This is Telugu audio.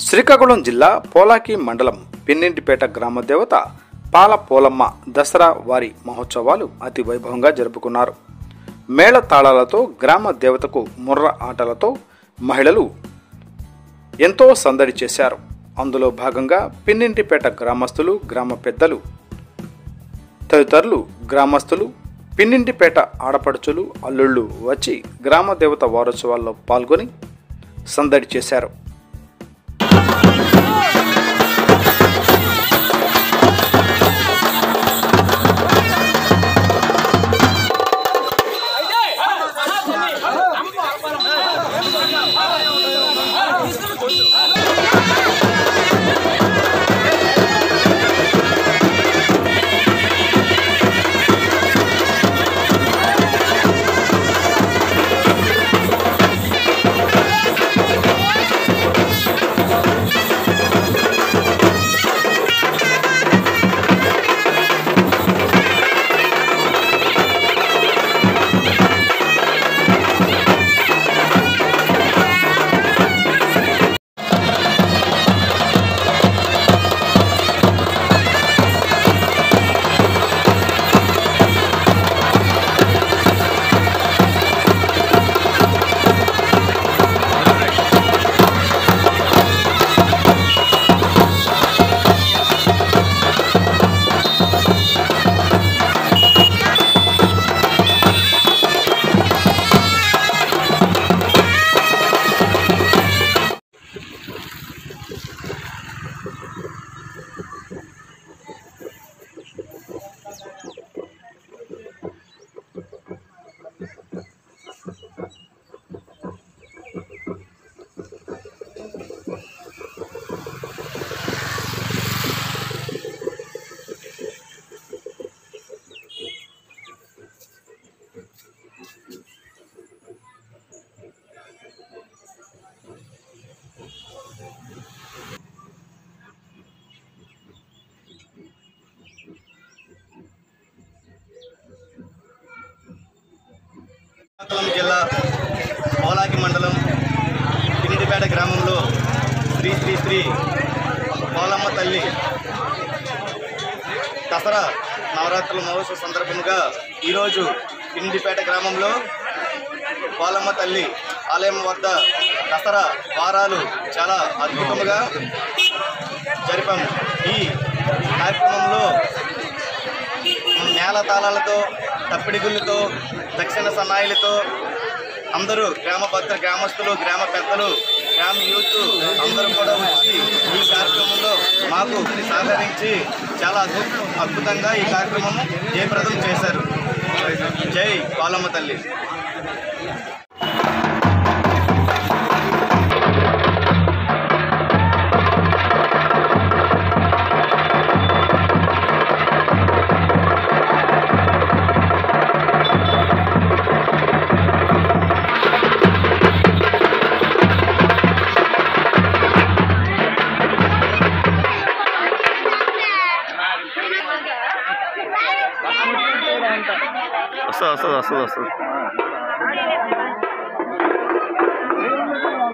శ్రీకాకుళం జిల్లా పోలాకి మండలం పిన్నింటిపేట గ్రామ దేవత పాల పోలమ్మ దసరా వారి మహోత్సవాలు అతి వైభవంగా జరుపుకున్నారు మేళ తాళాలతో గ్రామ దేవతకు ముర్ర ఆటలతో మహిళలు ఎంతో సందడి చేశారు అందులో భాగంగా పిన్నింటిపేట గ్రామస్తులు గ్రామ పెద్దలు తదితరులు గ్రామస్తులు పిన్నింటిపేట ఆడపడుచులు అల్లుళ్ళు వచ్చి గ్రామ దేవత వారోత్సవాల్లో పాల్గొని సందడి చేశారు శ్రీకాకుళం జిల్లా పోలాకి మండలం పిన్నిటిపేట గ్రామంలో శ్రీ శ్రీ శ్రీ పోలమ్మ తల్లి దసరా నవరాత్రుల మహోత్సవ సందర్భంగా ఈరోజు పిన్నిటిపేట గ్రామంలో పోలమ్మ తల్లి ఆలయం వద్ద దసరా వారాలు చాలా అద్భుతంగా జరిపాము ఈ కార్యక్రమంలో నేల తాళాలతో తప్పిడిగుళ్ళతో దక్షిణ సన్నాయిలతో అందరూ గ్రామ భద్ర గ్రామస్తులు గ్రామ పెద్దలు గ్రామ యూత్ అందరూ కూడా వచ్చి ఈ కార్యక్రమంలో మాకు సహకరించి చాలా అద్భుత అద్భుతంగా ఈ కార్యక్రమం జయప్రదం చేశారు జై పాలమ్మ తల్లి వస్తుంది వస్తుంది వస్తుంది వస్తుంది